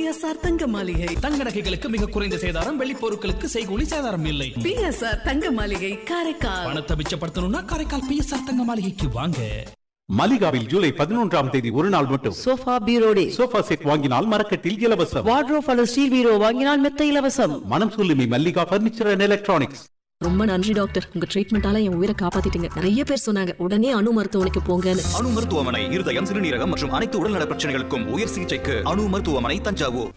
PSR தங்க மாளிகை தங்க நகைகளுக்கு மிக குறைந்த சேதாரம் வெள்ளி பொருட்களுக்கு செய்கூலி சேதாரம் இல்லை பிஎஸ்ஆர் தங்க மாளிகை காரைக்கால் பணத்தை மிச்சப்படுத்தணும்னா காரைக்கால் பிஎஸ்ஆர் தங்க மாளிகைக்கு வாங்க மலிகாவில் ஜூலை பதினொன்றாம் தேதி ஒரு நாள் மட்டும் சோஃபா பீரோ டே சோஃபா செட் வாங்கினால் மரக்கட்டில் இலவசம் வார்ட்ரோப் அல்லது ஸ்டீல் பீரோ வாங்கினால் மெத்த இலவசம் மனம் சொல்லுமி மல்லிகா பர்னிச்சர் அண்ட் எலக்ட்ரானிக்ஸ் ரொம்ப நன்றி டாக்டர் உங்க ட்ரீட்மெண்டால என் உயிரை காப்பாத்திட்டீங்க நிறைய பேர் சொன்னாங்க உடனே அணு மருத்துவமனைக்கு போங்கன்னு அணு மருத்துவமனை இருதயம் சிறுநீரகம் மற்றும் அனைத்து உடல்நல பிரச்சனைகளுக்கும் உயர் சிகிச்சைக்கு அணு மருத்துவமனை தஞ்சாவூர்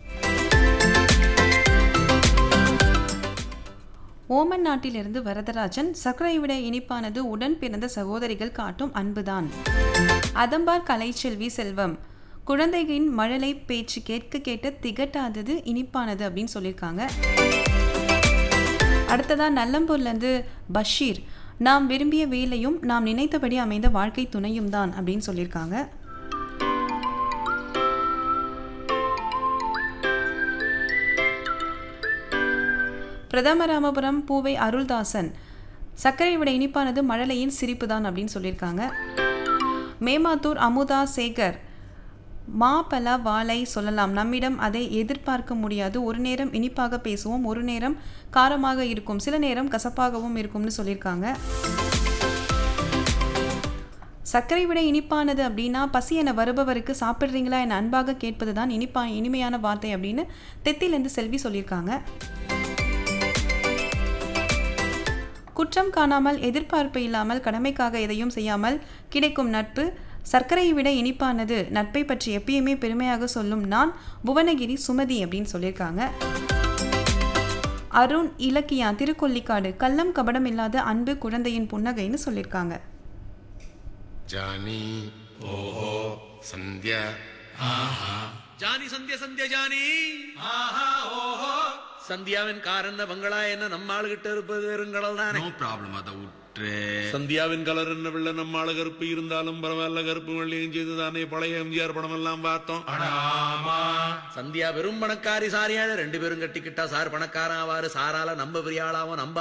ஓமன் நாட்டிலிருந்து வரதராஜன் சர்க்கரை விட இனிப்பானது உடன் பிறந்த சகோதரிகள் காட்டும் அன்புதான் அதம்பார் கலைச்செல்வி செல்வம் குழந்தைகளின் மழலை பேச்சு கேட்க கேட்டு திகட்டாதது இனிப்பானது அப்படின்னு சொல்லியிருக்காங்க அடுத்ததா நல்லம்பூர்லேருந்து பஷீர் நாம் விரும்பிய வேலையும் நாம் நினைத்தபடி அமைந்த வாழ்க்கை துணையும் தான் அப்படின்னு சொல்லியிருக்காங்க பிரதம ராமபுரம் பூவை அருள்தாசன் சர்க்கரை விட இனிப்பானது மழலையின் சிரிப்பு தான் அப்படின்னு சொல்லியிருக்காங்க மேமாத்தூர் அமுதா சேகர் மாப்பழ வாழை சொல்லலாம் நம்மிடம் அதை எதிர்பார்க்க முடியாது ஒரு நேரம் இனிப்பாக பேசுவோம் ஒரு நேரம் காரமாக இருக்கும் சில நேரம் கசப்பாகவும் இருக்கும்னு சொல்லியிருக்காங்க சர்க்கரை விட இனிப்பானது அப்படின்னா பசி என வருபவருக்கு சாப்பிட்றீங்களா என அன்பாக கேட்பது தான் இனிப்பா இனிமையான வார்த்தை அப்படின்னு தெத்திலேருந்து செல்வி சொல்லியிருக்காங்க குற்றம் காணாமல் எதிர்பார்ப்பு இல்லாமல் கடமைக்காக எதையும் செய்யாமல் கிடைக்கும் நட்பு சர்க்கரையை விட இனிப்பானது நட்பை பற்றி எப்பயுமே பெருமையாக சொல்லும் நான் புவனகிரி சுமதி அப்படின்னு சொல்லியிருக்காங்க அருண் இலக்கியா திருக்கொல்லிக்காடு கள்ளம் கபடம் இல்லாத அன்பு குழந்தையின் புன்னகைன்னு சொல்லியிருக்காங்க ಜಾನಿ ಓಹೋ ಸಂಧ್ಯಾ ஜானி சந்தியா சந்தியா ஜானி ஆஹா ஓஹோ சந்தியாவின் கார் என்ன பங்களா என்ன நம்ம ஆளுகிட்ட இருப்பது வெறுங்கடல் தானே ನೋ ಪ್ರಾಬ್ಲಮ್ ಅದ ಉಟ್ರೆ சந்தியாவின் கலர் என்ன வெள்ள நம்ம ஆளு கருப்பு இருந்தாலும் பரவாயில்ல கருப்பு வெள்ளையும் செய்து தானே பழைய எம்ஜிஆர் படம் எல்லாம் பார்த்தோம் சந்தியா வெறும் பணக்காரி சாரியான ரெண்டு பேரும் கட்டிக்கிட்டா சார் பணக்காரன் ஆவாரு சாரால நம்ம பெரிய ஆளாவும் நம்ம